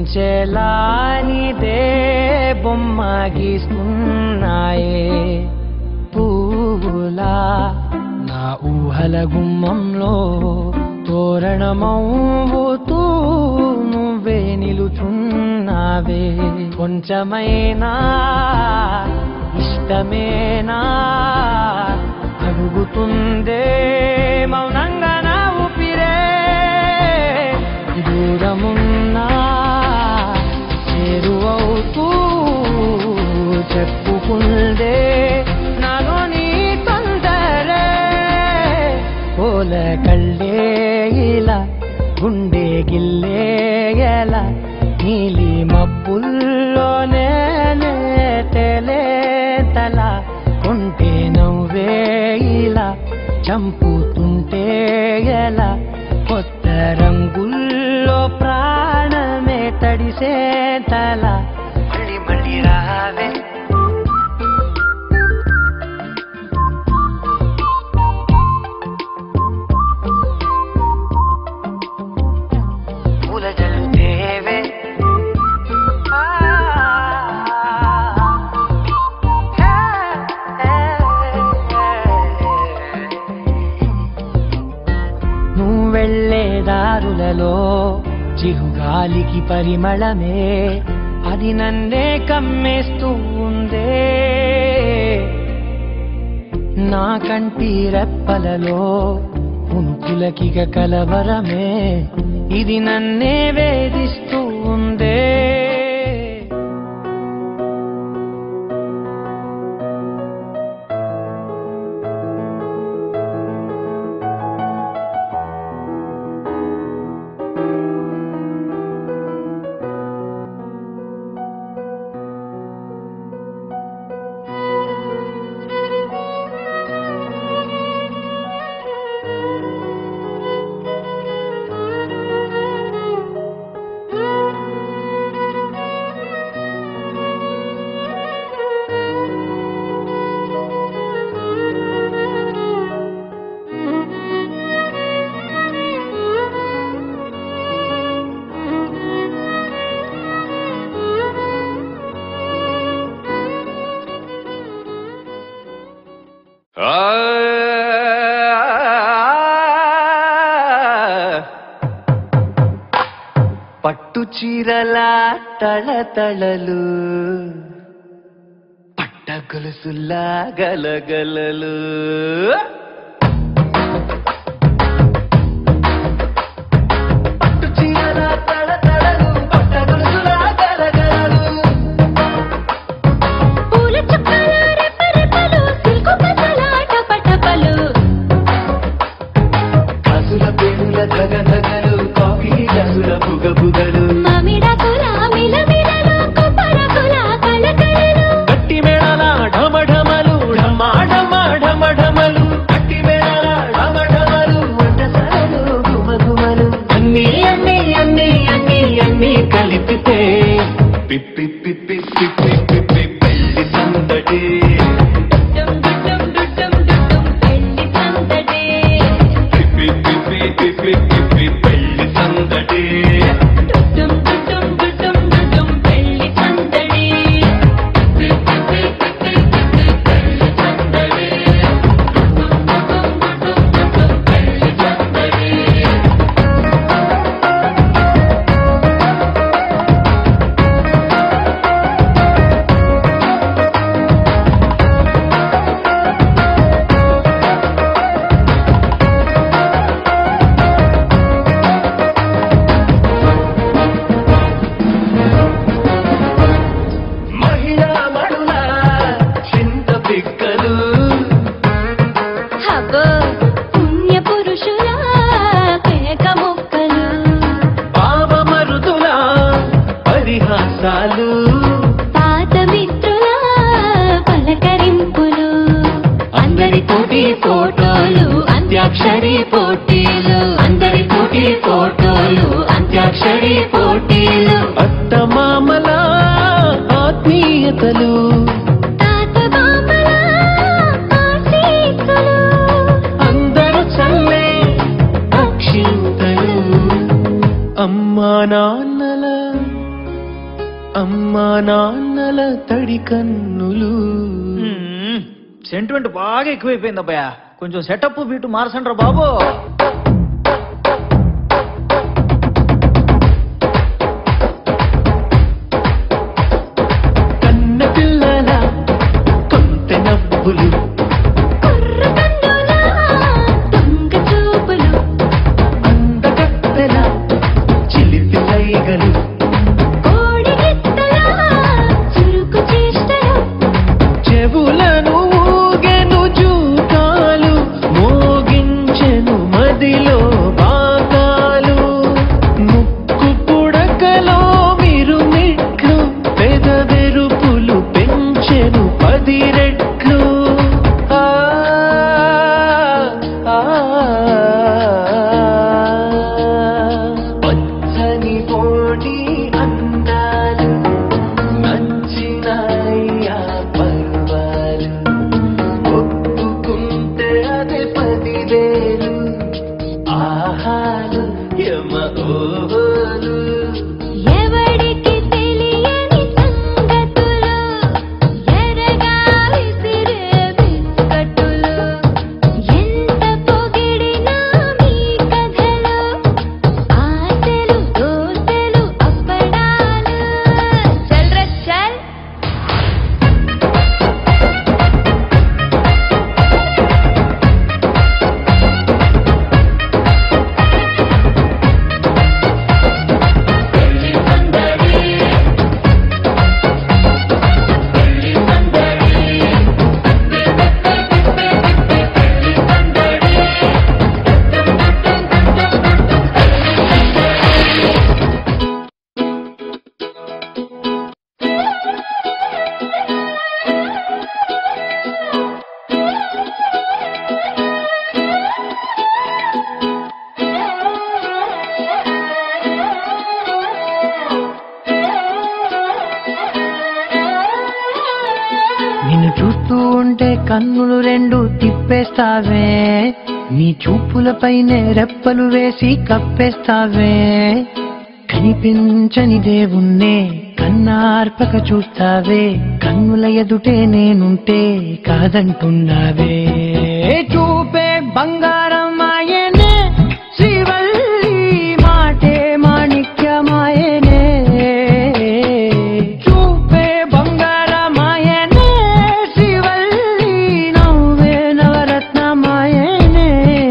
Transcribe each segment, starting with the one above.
పెంచేలా నీదే బొమ్మ గీస్తున్నాయే పువ్వులా నా ఊహల గుమ్మంలో తోరణమవుతూ నువ్వే నిలుచున్నావే కొంచెమైనా ఇష్టమేనా అడుగుతుందే మౌనంగా నా ఊపిరే దూరమున్నా చేరువవుతూ చెప్పుకుందే నాలో నీ తొందరే పోల కళ్ళే ఇలా గుండె గిల్లే ఎలా నీలి మబ్బుల్లోనే తేలే తల కొంటే నవ్వే ఇలా చంపుతుంటే ఎలా కొత్త రంగుల్లో ప్రాణమే తడిసే తల మళ్ళీ మళ్ళీ రావే పూల జల్లుతేవే ఆ, నువ్వు వెళ్ళే దారులలో చిరుగాలికి పరిమళమే అది నన్నే కమ్మేస్తూ ఉందే నా కంటి రెప్పలలో పునుకులకిగ కలవరమే ఇది నన్నే వేధిస్తూ ఉందే పట్టు చీరల తళతళలు పట్ట గొలుసుల్లా గలగలలు పట్టు చీరల తళతళలు పట్ట గొలుసుల్లా గలగలలు పూల చుక్కల రెపరెపలు సిల్కు పసలాట పటపలు కాసుల పేరుల ధగధగలు కాఫీ గ్లాసుల బుగబుగలు మామిడాకుల మిలమిలలు కొబ్బరకుల కలకలలు గట్టి మేళాల ఢమఢమలు ఢమా ఢమా ఢమఢమలు గట్టి మేళాల ఢమఢమలు వంటసాలలు గుమగుమలు అన్ని అన్ని అన్ని అన్ని అన్ని కలిపితే పిప్పి పిప్పి పిప్పి పిప్పి పెళ్లి సందడి డుడ్డుం డుడ్డుం డుడ్డుం డుడ్డుం పెళ్లి సందడి పిప్పి పిప్పి పిప్పి పిప్పి పెళ్లి సందడి డుడ్డుం డుడ్డుం డుడ్డుం డుడ్డుం పెళ్లి సందడి పెళ్లి సందడి డుడ్డుం డుడ్డుం డుడ్డుం డుడ్డుం పెళ్లి సందడి మహిళా మడుల చింత పిక్కలు హబో పుణ్య పురుషుల పేక మొక్కలు పావమరుదుల పరిహాసాలు పాత మిత్రుల పలకరింపులు అందరితోటి ఫోటోలు అంత్యాక్షరి పోటీలు అందరితోటి ఫోటోలు అంత్యాక్షరి పోటీలు అత్తమామల ఆత్మీయతలు తాత బామ్మల ఆశీస్సులు అందరూ చల్లే అక్షింతలు అమ్మా నాన్నల నాన్నల తడి కన్నులు సెంటిమెంట్ బాగా ఎక్కువైపోయింది అబ్బాయా కొంచెం సెటప్ బీటు మార్చండ్రా బాబు కన్న పిల్లల కొంత నవ్వులు కుర్రకన్నులా దొంగ చూపులు అందగత్తెల చిలిపి లైగలు కోడిగిత్తలా చురుకు చేష్టలు చెవులను ఊగెను జూకాలు మోగించెను మదిలో బాకాలు ముక్కు పుడకలో మిరుమిట్లు పెదవెరుపులు పెంచెను పది రెట్లు ఆ, ఆ, పచ్చని పోటీ అందాలు నచ్చినాయ్యా పర్వాలు ఒప్పుకుంటే అదే పదివేలు ఆహాలు యమ ఓహోలు ఎవడికి తెలియని సంగతులు ఎరగా విసిరే బిస్కట్టులు ఎంత పొగిడినా మీ కథలు ఆశలు దోశలు అప్పడాలు చల్ రే చల్ నిన్ను చూస్తూ ఉంటే కన్నులు రెండు తిప్పేస్తావే నీ చూపులపైనే రెప్పలు వేసి కప్పేస్తావే కనిపించని దేవుణ్ణే కన్నార్పక చూస్తావే కన్నుల ఎదుటే నేనుంటే కాదంటున్నావే చూపే బంగారం ఆయనే శ్రీవల్లి మాటే మాణిక్యమాయనే చూపే బంగారమాయనే శ్రీవల్లి నవ్వే నవరత్నమాయనే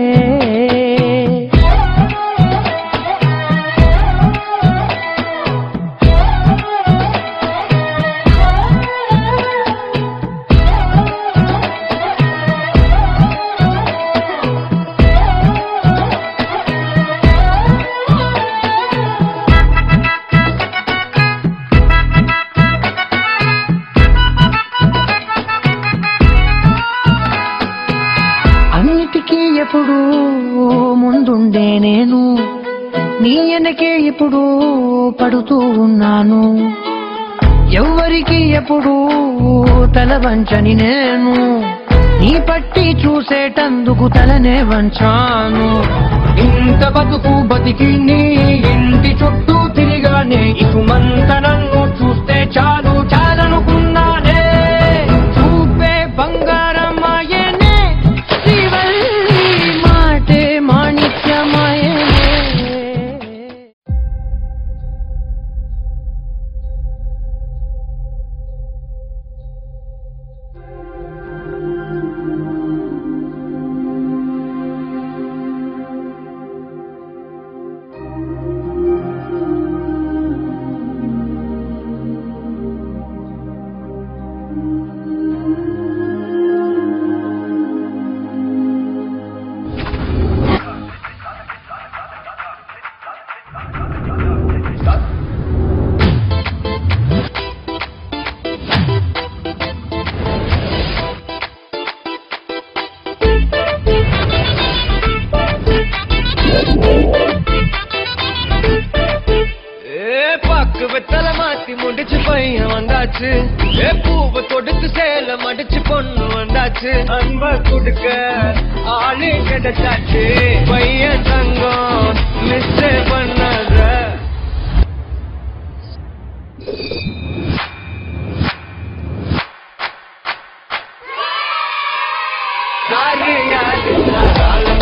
అన్నిటికీ ఎప్పుడు ముందుండే నేను నీ వెనకే ఎప్పుడు పడుతూ ఉన్నాను ఎవ్వరికి ఎప్పుడు తల వంచని నేను నీ పట్టి చూసేటందుకు తలనే వంచాను ఇంత బతుకు బతికి నీ ఇంటి చుట్టూ తిరిగానే ఇటుమంత నన్ను చూస్తే చాలు చాలనుకున్నానే చూపే బంగారమాయనే శ్రీవల్లి మాటే మాణిక్యమాయనే ஏ பாக்கு வெத்தல மாத்தி முடிச்சு பையன் வந்தாச்சு ஏ பூவை தொடுத்து சேலம் அடிச்சு பொண்ணு வந்தாச்சு அன்ப கொடுக்க ஆளு கிடைச்சாச்சு பையன் தங்கம் மிஸ் பண்ணாத யாரு யாரு